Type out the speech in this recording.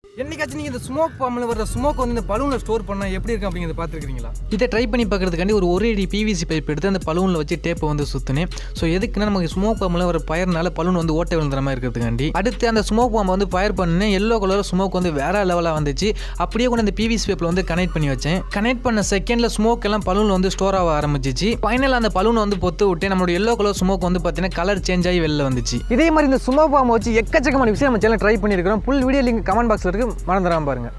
என்னைக்காச்சும் நீங்கள் இந்த ஸ்மோக் பாம்பில் வர ஸ்மோக் வந்து இந்த பலூனில் ஸ்டோர் பண்ணால் எப்படி இருக்கும் அப்படிங்கிறத பார்த்துருக்கீங்களா இதை ட்ரை பண்ணி பார்க்கறதுக்காண்டி ஒரு ஒரு அடி பிவிசி பைப் எடுத்து அந்த பலூனில் வச்சு டேப்பை வந்து சுற்றினேன் ஸோ எதுக்குன்னா நமக்கு ஸ்மோக் பாம்பில் ஒரு பயர்னால பலூன் வந்து ஓட்டை விழுந்துற மாதிரி இருக்கிறதுக்காண்டி அடுத்து அந்த ஸ்மோக் பாம்பை வந்து ஃபயர் பண்ணேன் எல்லோ கலர் ஸ்மோக் வந்து வேற லெவலாக வந்துச்சு அப்படியே கூட அந்த பிவிசி பைப்பில் வந்து கனெக்ட் பண்ணி வச்சேன் கனெக்ட் பண்ண செகண்டில் ஸ்மோக் எல்லாம் பலூனில் வந்து ஸ்டோர் ஆக ஆரம்பிச்சிச்சு ஃபைனல் அந்த பலூன் வந்து பொத்து விட்டு நம்மளோட எல்லோ கலர் ஸ்மோக் வந்து பார்த்தீங்கன்னா கலர் சேஞ்ச் ஆகி வெளில வந்துச்சு இதே மாதிரி இந்த ஸ்மோக் பாம்பை வச்சு எக்கச்சக்கமான விஷயம் நம்ம சேனல் ட்ரை பண்ணியிருக்கிறோம் ஃபுல் வீடியோ லிங்க் கமெண்ட் பாக்ஸில் இருக்கு மறந்துடாம பாருங்க